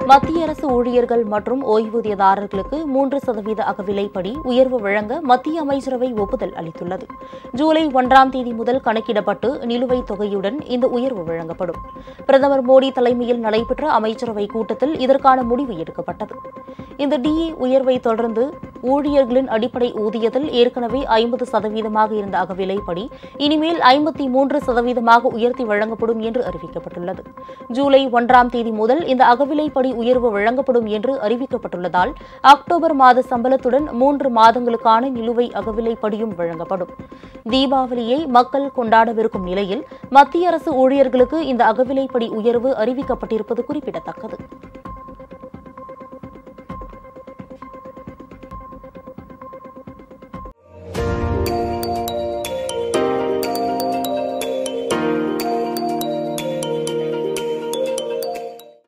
மத்திய அரசு ஊழியர்கள் மற்றும் ஓய்வூதியதாரர்களுக்கு மூன்று சதவீத அகவிலைப்படி உயர்வு வழங்க மத்திய அமைச்சரவை ஒப்புதல் அளித்துள்ளது ஜூலை ஒன்றாம் தேதி முதல் கணக்கிடப்பட்டு நிலுவைத் தொகையுடன் இந்த உயர்வு வழங்கப்படும் பிரதமர் மோடி தலைமையில் நடைபெற்ற அமைச்சரவை கூட்டத்தில் இதற்கான முடிவு எடுக்கப்பட்டது இந்த டிஏ உயர்வை தொடர்ந்து ஊழியர்களின் அடிப்படை ஊதியத்தில் ஏற்கனவே ஐம்பது சதவீதமாக இருந்த அகவிலைப்படி இனிமேல் ஐம்பத்தி மூன்று சதவீதமாக உயர்த்தி வழங்கப்படும் என்று அறிவிக்கப்பட்டுள்ளது ஜூலை ஒன்றாம் தேதி முதல் இந்த அகவிலைப்படி உயர்வு வழங்கப்படும் என்று அறிவிக்கப்பட்டுள்ளதால் அக்டோபர் மாத சம்பளத்துடன் மூன்று மாதங்களுக்கான நிலுவை அகவிலைப்படியும் வழங்கப்படும் தீபாவளியை மக்கள் கொண்டாடவிருக்கும் நிலையில் மத்திய அரசு ஊழியர்களுக்கு இந்த அகவிலைப்படி உயர்வு அறிவிக்கப்பட்டிருப்பது குறிப்பிடத்தக்கது